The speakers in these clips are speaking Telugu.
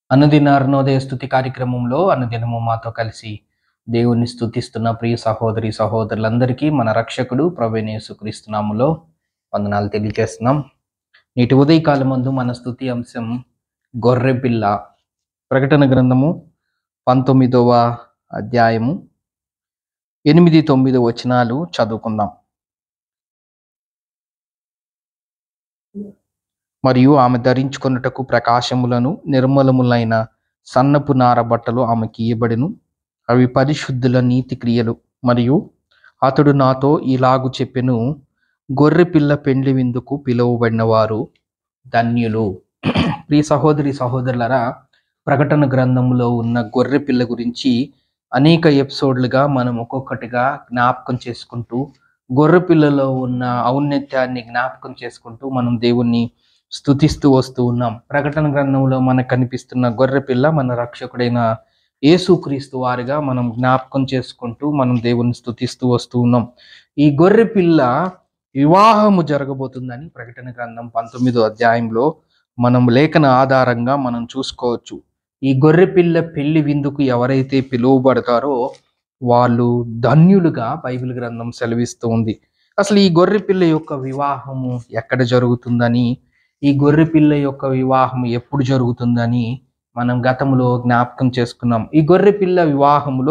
అనుదిన అరుణోదయ స్థుతి కార్యక్రమంలో అనుదినము మాతో కలిసి దేవుణ్ణి స్థుతిస్తున్న ప్రియ సహోదరి సహోదరులందరికీ మన రక్షకుడు ప్రవీణ యేసుక్రీస్తునాములో వందనాలు తెలియజేస్తున్నాం నేటి ఉదయకాలం మందు మన స్థుతి అంశం గొర్రె పిల్ల ప్రకటన గ్రంథము పంతొమ్మిదవ అధ్యాయము ఎనిమిది తొమ్మిది వచనాలు చదువుకుందాం మరియు ఆమె ధరించుకొనుటకు ప్రకాశములను నిర్మలములైన సన్నపు నార బట్టలు ఆమెకి ఇయ్యబడిను అవి పరిశుద్ధుల నీతి క్రియలు మరియు అతడు నాతో ఇలాగు చెప్పెను గొర్రె పిల్ల పెండ్లి విందుకు పిలువబడిన వారు ధన్యులు ప్రియ సహోదరి సహోదరులరా ప్రకటన గ్రంథంలో ఉన్న గొర్రె పిల్ల గురించి అనేక ఎపిసోడ్లుగా మనం ఒక్కొక్కటిగా జ్ఞాపకం చేసుకుంటూ గొర్రె పిల్లలో ఉన్న ఔన్నత్యాన్ని జ్ఞాపకం చేసుకుంటూ మనం దేవుణ్ణి స్థుతిస్తూ వస్తూ ఉన్నాం ప్రకటన గ్రంథంలో మనకు కనిపిస్తున్న గొర్రె పిల్ల మన రక్షకుడైన యేసుక్రీస్తు వారిగా మనం జ్ఞాపకం చేసుకుంటూ మనం దేవుని స్థుతిస్తూ వస్తూ ఉన్నాం ఈ గొర్రె పిల్ల వివాహము జరగబోతుందని ప్రకటన గ్రంథం పంతొమ్మిదో అధ్యాయంలో మనం లేఖన ఆధారంగా మనం చూసుకోవచ్చు ఈ గొర్రె పిల్ల పెళ్లి విందుకు ఎవరైతే పిలువబడతారో వాళ్ళు ధన్యులుగా బైబిల్ గ్రంథం సెలవిస్తూ ఉంది అసలు ఈ గొర్రె పిల్ల యొక్క వివాహము ఎక్కడ జరుగుతుందని ఈ గొర్రె పిల్ల యొక్క వివాహం ఎప్పుడు జరుగుతుందని మనం గతంలో జ్ఞాపకం చేసుకున్నాం ఈ గొర్రె పిల్ల వివాహములో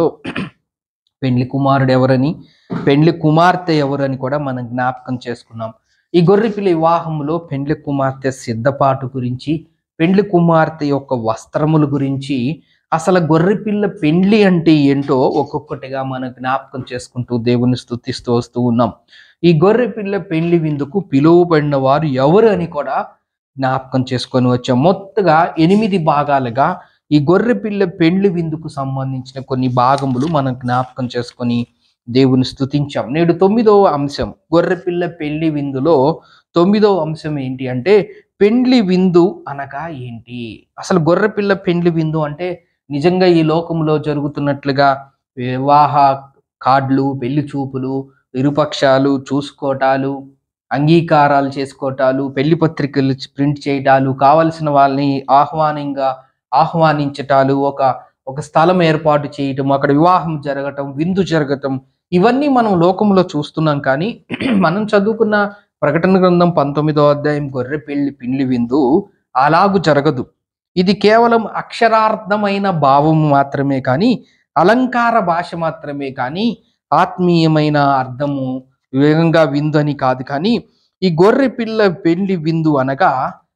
పెండ్లి కుమారుడు ఎవరని పెండ్లి కుమార్తె ఎవరని కూడా మనం జ్ఞాపకం చేసుకున్నాం ఈ గొర్రె పిల్ల వివాహములో పెండ్లి కుమార్తె సిద్ధపాటు గురించి పెండ్లి కుమార్తె యొక్క వస్త్రముల గురించి అసలు గొర్రె పిల్ల పెండ్లి అంటే ఏంటో ఒక్కొక్కటిగా మనం జ్ఞాపకం చేసుకుంటూ దేవుని స్థుతిస్తూ వస్తూ ఉన్నాం ఈ గొర్రె పిల్ల పెండ్లి విందుకు పిలువబడిన వారు ఎవరు అని కూడా జ్ఞాపకం చేసుకొని వచ్చాం మొత్తగా ఎనిమిది భాగాలుగా ఈ గొర్రె పిల్ల పెండ్లి విందుకు సంబంధించిన కొన్ని భాగములు మనం జ్ఞాపకం చేసుకొని దేవుని స్థుతించాం నేడు తొమ్మిదవ అంశం గొర్రె పిల్ల పెళ్లి విందులో తొమ్మిదవ అంశం ఏంటి అంటే పెండ్లి విందు అనగా ఏంటి అసలు గొర్రె పిల్ల పెండ్లి విందు అంటే నిజంగా ఈ లోకంలో జరుగుతున్నట్లుగా వివాహ కార్డులు పెళ్లి చూపులు ఇరుపక్షాలు చూసుకోవటాలు అంగీకారాలు చేసుకోవటాలు పెళ్లి పత్రికలు ప్రింట్ చేయటాలు కావలసిన వాళ్ళని ఆహ్వానంగా ఆహ్వానించటాలు ఒక ఒక స్థలం ఏర్పాటు చేయటం అక్కడ వివాహం జరగటం విందు జరగటం ఇవన్నీ మనం లోకంలో చూస్తున్నాం కానీ మనం చదువుకున్న ప్రకటన గ్రంథం పంతొమ్మిదో అధ్యాయం గొర్రె పెళ్లి పిండి విందు అలాగు జరగదు ఇది కేవలం అక్షరార్థమైన భావం మాత్రమే కానీ అలంకార భాష మాత్రమే కానీ ఆత్మీయమైన అర్థము వేగంగా విందు అని కాదు కానీ ఈ గొర్రె పిల్ల పెండ్లి విందు అనగా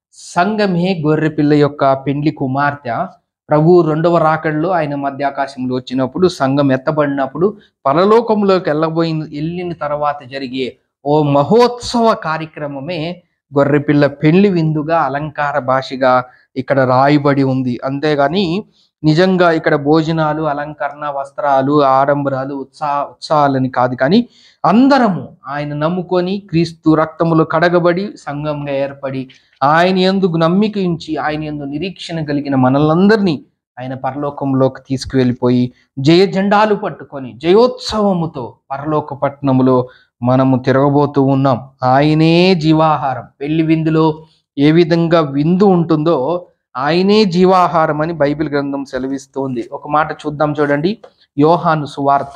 సంఘమే గొర్రె పిల్ల యొక్క పెండ్లి కుమార్తె ప్రభు రెండవ రాకడలో ఆయన మధ్యాకాశంలో వచ్చినప్పుడు సంఘం ఎత్తబడినప్పుడు పరలోకంలోకి వెళ్ళబోయిన వెళ్ళిన తర్వాత జరిగే ఓ మహోత్సవ కార్యక్రమమే గొర్రెపిల్ల పెళ్లి విందుగా అలంకార భాషగా ఇక్కడ రాయబడి ఉంది అంతేగాని నిజంగా ఇక్కడ భోజనాలు అలంకరణ వస్త్రాలు ఆడంబరాలు ఉత్సాహ ఉత్సాహాలని కాదు కానీ అందరము ఆయన నమ్ముకొని క్రీస్తు రక్తములో కడగబడి సంఘంగా ఏర్పడి ఆయన ఎందుకు నమ్మిక ఉంచి ఆయన ఎందు నిరీక్షణ కలిగిన మనలందరినీ ఆయన పరలోకంలోకి తీసుకువెళ్ళిపోయి జయ జెండాలు పట్టుకొని జయోత్సవముతో పరలోక పట్టణములో మనము తిరగబోతూ ఉన్నాం ఆయనే జీవాహారం పెళ్లి విందులో ఏ విధంగా విందు ఉంటుందో ఆయనే జీవాహారం అని బైబిల్ గ్రంథం సెలవిస్తోంది ఒక మాట చూద్దాం చూడండి యోహాను సువార్త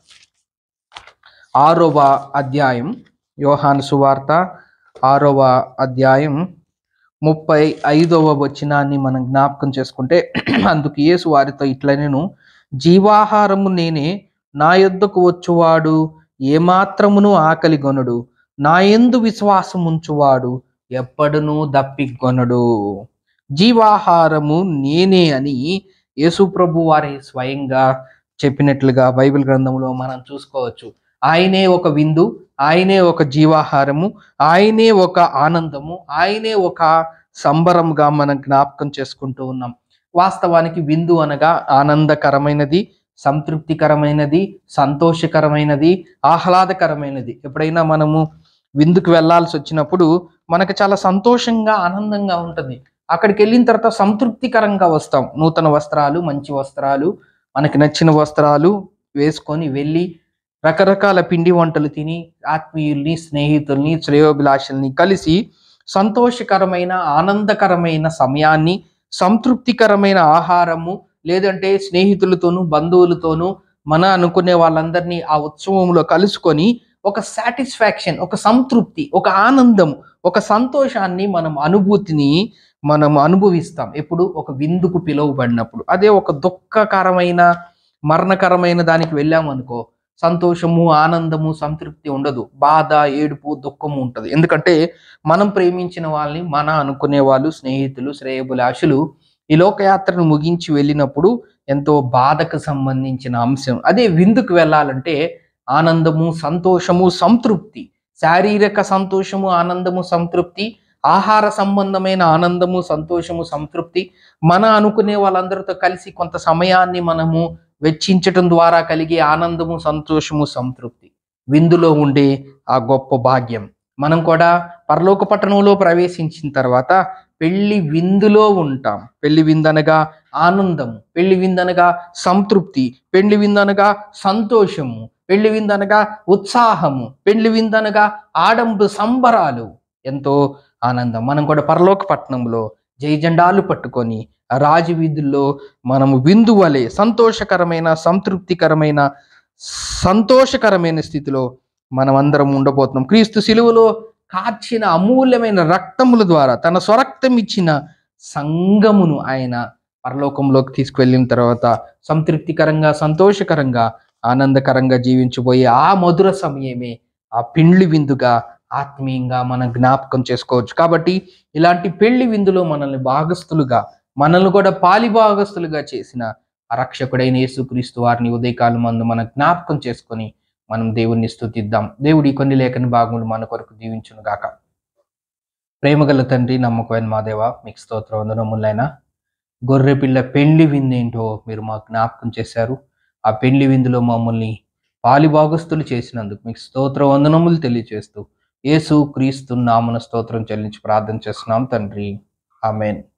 ఆరవ అధ్యాయం యోహాను సువార్త ఆరవ అధ్యాయం ముప్పై ఐదవ వచనాన్ని మనం జ్ఞాపకం చేసుకుంటే అందుకు యేసు వారితో ఇట్లా నేను జీవాహారము నేనే నా యొద్దకు వచ్చువాడు ఏమాత్రమును ఆకలి గొనడు నా ఎందు విశ్వాసం ఉంచువాడు ఎప్పడునూ దప్పిగొనడు జీవాహారము నేనే అని యేసు ప్రభు వారి స్వయంగా చెప్పినట్లుగా బైబిల్ గ్రంథంలో మనం చూసుకోవచ్చు ఆయనే ఒక విందు ఆయనే ఒక జీవాహారము ఆయనే ఒక ఆనందము ఆయనే ఒక సంబరంగా మనం జ్ఞాపకం చేసుకుంటూ ఉన్నాం వాస్తవానికి విందు అనగా ఆనందకరమైనది సంతృప్తికరమైనది సంతోషకరమైనది ఆహ్లాదకరమైనది ఎప్పుడైనా మనము విందుకు వెళ్ళాల్సి వచ్చినప్పుడు మనకు చాలా సంతోషంగా ఆనందంగా ఉంటుంది అక్కడికి వెళ్ళిన తర్వాత సంతృప్తికరంగా వస్తాం నూతన వస్త్రాలు మంచి వస్త్రాలు మనకి నచ్చిన వస్త్రాలు వేసుకొని వెళ్ళి రకరకాల పిండి వంటలు తిని ఆత్మీయుల్ని స్నేహితుల్ని శ్రేయోభిలాషుల్ని కలిసి సంతోషకరమైన ఆనందకరమైన సమయాన్ని సంతృప్తికరమైన ఆహారము లేదంటే స్నేహితులతోనూ బంధువులతోనూ మన అనుకునే వాళ్ళందరినీ ఆ ఉత్సవంలో కలుసుకొని ఒక సాటిస్ఫాక్షన్ ఒక సంతృప్తి ఒక ఆనందం ఒక సంతోషాన్ని మనం అనుభూతిని మనం అనుభవిస్తాం ఎప్పుడు ఒక విందుకు పిలువబడినప్పుడు అదే ఒక దుఃఖకరమైన మరణకరమైన దానికి వెళ్ళామనుకో సంతోషము ఆనందము సంతృప్తి ఉండదు బాధ ఏడుపు దుఃఖము ఉంటుంది ఎందుకంటే మనం ప్రేమించిన వాళ్ళని మన అనుకునే వాళ్ళు స్నేహితులు శ్రేయబులాషులు ఈ లోకయాత్రను ముగించి వెళ్ళినప్పుడు ఎంతో బాధకు సంబంధించిన అంశం అదే విందుకు వెళ్ళాలంటే ఆనందము సంతోషము సంతృప్తి శారీరక సంతోషము ఆనందము సంతృప్తి ఆహార సంబంధమైన ఆనందము సంతోషము సంతృప్తి మన అనుకునే వాళ్ళందరితో కలిసి కొంత సమయాన్ని మనము వెచ్చించటం ద్వారా కలిగే ఆనందము సంతోషము సంతృప్తి విందులో ఉండే ఆ గొప్ప భాగ్యం మనం కూడా పరలోక పట్టణంలో ప్రవేశించిన తర్వాత పెళ్లి విందులో ఉంటాం పెళ్లి విందనగా ఆనందము పెళ్లి విందనగా సంతృప్తి పెళ్లి విందనగా సంతోషము పెళ్లి విందనగా ఉత్సాహము పెళ్లి విందనగా ఆడంబ సంబరాలు ఎంతో ఆనందం మనం కూడా పరలోక పట్టణంలో జయజెండాలు పట్టుకొని ఆ రాజు వీధుల్లో మనము విందు వలె సంతోషకరమైన సంతృప్తికరమైన సంతోషకరమైన స్థితిలో మనం అందరం ఉండబోతున్నాం క్రీస్తు శిలువలో కార్చిన అమూల్యమైన రక్తముల ద్వారా తన స్వరక్తం ఇచ్చిన సంగమును ఆయన పరలోకంలోకి తీసుకువెళ్ళిన తర్వాత సంతృప్తికరంగా సంతోషకరంగా ఆనందకరంగా జీవించబోయే ఆ మధుర సమయమే ఆ పిండ్లి విందుగా ఆత్మీయంగా మనం జ్ఞాపకం చేసుకోవచ్చు కాబట్టి ఇలాంటి పెళ్లి విందులో మనల్ని భాగస్థులుగా మనల్ని కూడా పాలి భాగస్థులుగా చేసిన ఆ రక్షకుడైన యేసుక్రీస్తు వారిని ఉదయకాలం మందు మనం జ్ఞాపకం చేసుకొని మనం దేవుణ్ణి స్తుతిద్దాం దేవుడి కొన్ని లేఖన భాగములు మన కొరకు దీవించును గాక ప్రేమగల తండ్రి నమ్మకమైన మా దేవ మీకు స్తోత్ర వందనములైనా గొర్రె పిల్ల పెళ్లి విందేంటో మీరు మాకు జ్ఞాపకం చేశారు ఆ పెళ్లి విందులో మమ్మల్ని పాలిభాగస్తులు చేసినందుకు మీకు స్తోత్ర వందనములు తెలియజేస్తూ యేసు క్రీస్తు నామన స్తోత్రం చెల్లించి ప్రార్థన చేస్తున్నాం తండ్రి ఆమెన్